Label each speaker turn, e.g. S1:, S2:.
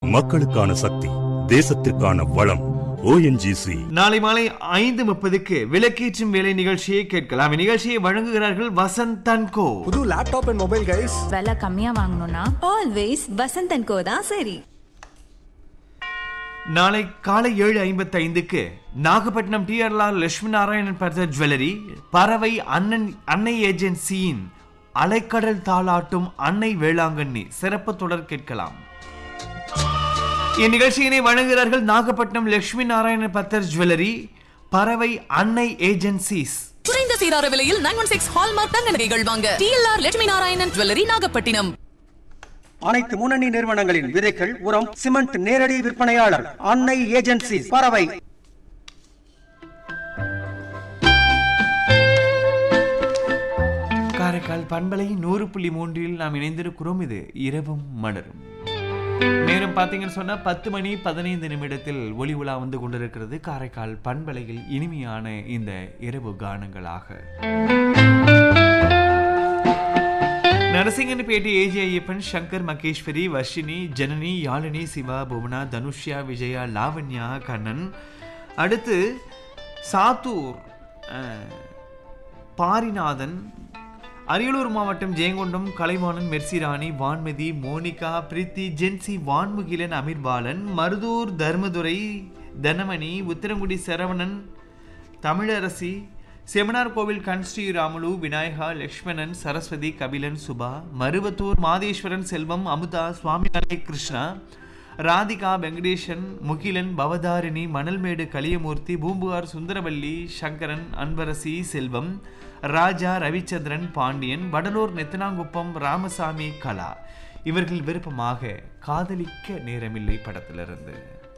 S1: மக்களுக்கான சக்தி தேசத்திற்கான வளம் ஓஎன்ஜிசி
S2: நாளை மாலை ஐந்து முப்பதுக்கு விளக்கேற்றும் வேலை நிகழ்ச்சியை கேட்கலாம் இந்நிகழ்ச்சியை வழங்குகிறார்கள் வசந்த் தன்கோ
S3: புது லேப்டாப் அண்ட் மொபைல் கைஸ்
S4: விலை கம்மியா வாங்கணும்னா
S5: ஆல்வேஸ் வசந்தன் கோ தான் சரி
S2: நாளை காலை ஏழு ஐம்பத்தி ஐந்துக்கு நாகப்பட்டினம் டிஆர்லால் லட்சுமி நாராயணன் பர்த ஜுவல்லரி பறவை அண்ணன் அன்னை ஏஜென்சியின் அலைக்கடல் தாளாட்டும் அன்னை வேளாங்கண்ணி சிறப்பு தொடர் கேட்கலாம் இந்நிகழ்ச்சியினை வழங்குகிறார்கள் நாகப்பட்டினம் லட்சுமி நாராயணன் பத்தர் ஜுவல்லரி பறவை அன்னை ஏஜென்சிஸ்
S6: குறைந்த சீரார விலையில் நைன் ஒன் சிக்ஸ் ஹால்மார்க் தங்க நகைகள் வாங்க டிஎல்ஆர் லட்சுமி நாராயணன் ஜுவல்லரி நாகப்பட்டினம்
S7: அனைத்து முன்னணி நிறுவனங்களின் விதைகள் உரம் சிமெண்ட் நேரடி விற்பனையாளர் அன்னை ஏஜென்சி பறவை
S2: காரைக்கால் பண்பலை நூறு புள்ளி மூன்றில் நாம் இணைந்திருக்கிறோம் இது இரவும் மலரும் நேரம் பார்த்தீங்கன்னு சொன்னா பத்து மணி பதினைந்து நிமிடத்தில் ஒளி உலா வந்து கொண்டிருக்கிறது காரைக்கால் பண்பலையில் இனிமையான இந்த இரவு கானங்களாக நரசிங்கன் பேட்டி ஏஜி ஐயப்பன் சங்கர் மகேஸ்வரி வர்ஷினி ஜனனி யாழினி சிவா புவனா தனுஷ்யா விஜயா லாவண்யா கண்ணன் அடுத்து சாத்தூர் அஹ், பாரிநாதன் அரியலூர் மாவட்டம் ஜெயங்கொண்டம் கலைவாணன் மெர்சிராணி வான்மதி மோனிகா பிரீத்தி ஜென்சி வான்முகிலன் அமீர்பாலன் மருதூர் தர்மதுரை தனமணி உத்திரங்குடி சரவணன் தமிழரசி செமினார் கோவில் கண் ஸ்ரீராமுலு விநாயகா லக்ஷ்மணன் சரஸ்வதி கபிலன் சுபா மருவத்தூர் மாதேஸ்வரன் செல்வம் அமுதா சுவாமிநாதை கிருஷ்ணா ராதிகா வெங்கடேசன் முகிலன் பவதாரிணி மணல்மேடு கலியமூர்த்தி பூம்புகார் சுந்தரவல்லி சங்கரன் அன்பரசி செல்வம் ராஜா ரவிச்சந்திரன் பாண்டியன் வடலூர் நெத்தனாங்குப்பம் ராமசாமி கலா இவர்கள் விருப்பமாக காதலிக்க நேரமில்லை படத்திலிருந்து